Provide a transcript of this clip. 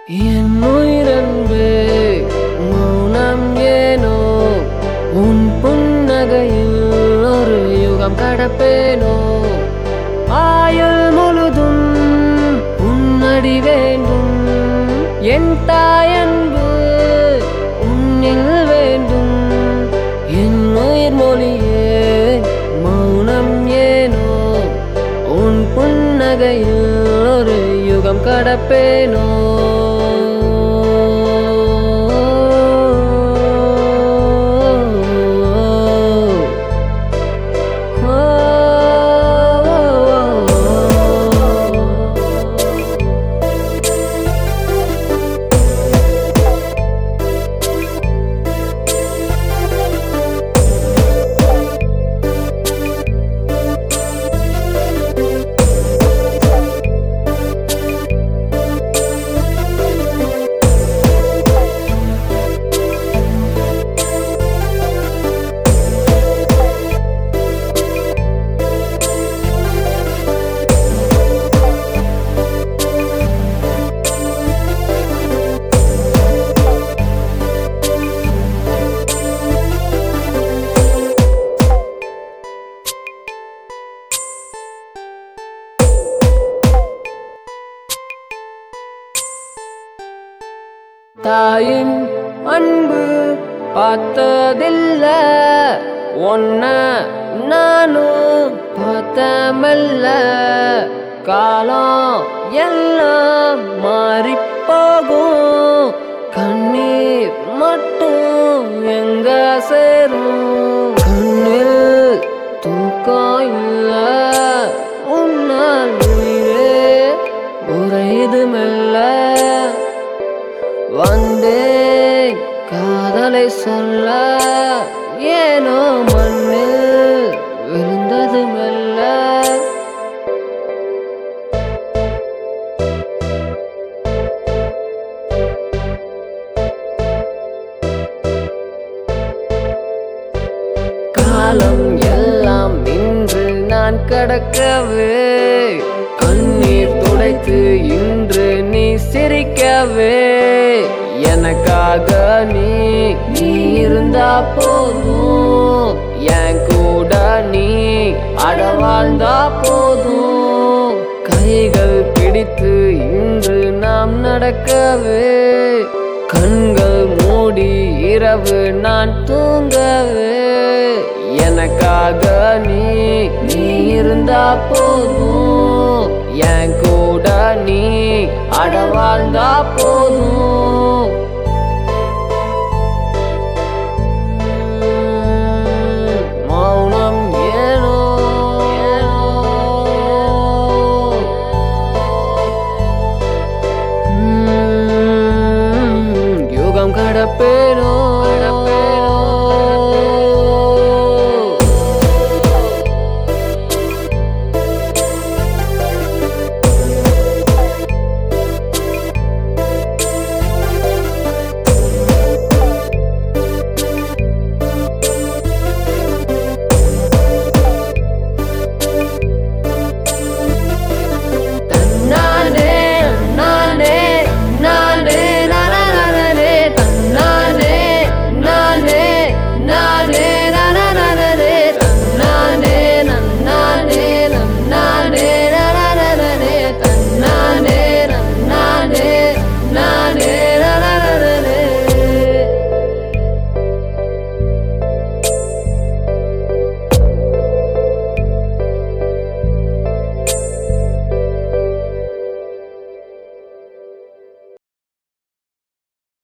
என் உயிரன்பு மௌனம் ஏனோ உன் புன்னகையில் ஒரு யுகம் கடப்பேனோ ஆயுள் முழுதும் உன்னடி வேண்டும் என் தாயன்பு உன்னில் வேண்டும் என் உயிர் மொழியே மௌனம் ஏனோ உன் புன்னகையில் ஒரு யுகம் கடப்பேனோ தாயின் அன்பு பார்த்ததில்ல ஒன்ன நானும் பார்த்தமல்ல காலம் எல்லாம் மாறி போகும் கண்ணீர் மட்டும் எங்க சேரும் கண்ணில் தூக்கம் இல்ல உன்னால் உயிரே உறையுது மெல்ல வந்தேன் காதலை சொல்ல ஏனோ மண்ணில் விழுந்தது மெல்ல காலம் எல்லாம் நின்று நான் கடக்கவே கண்ணீர் துடைத்து இன்று நீ சிரிக்கவே எனக்காக நீ நீ இருந்தா போதும் என் கூட நீ அடவாழ்ந்தா போதும் கைகள் பிடித்து இன்று நாம் நடக்கவே கண்கள் மூடி இரவு நான் தூங்கவே எனக்காக நீ நீ இருந்தா போதும் என் கூட நீ அடவாழ்ந்தா போதும்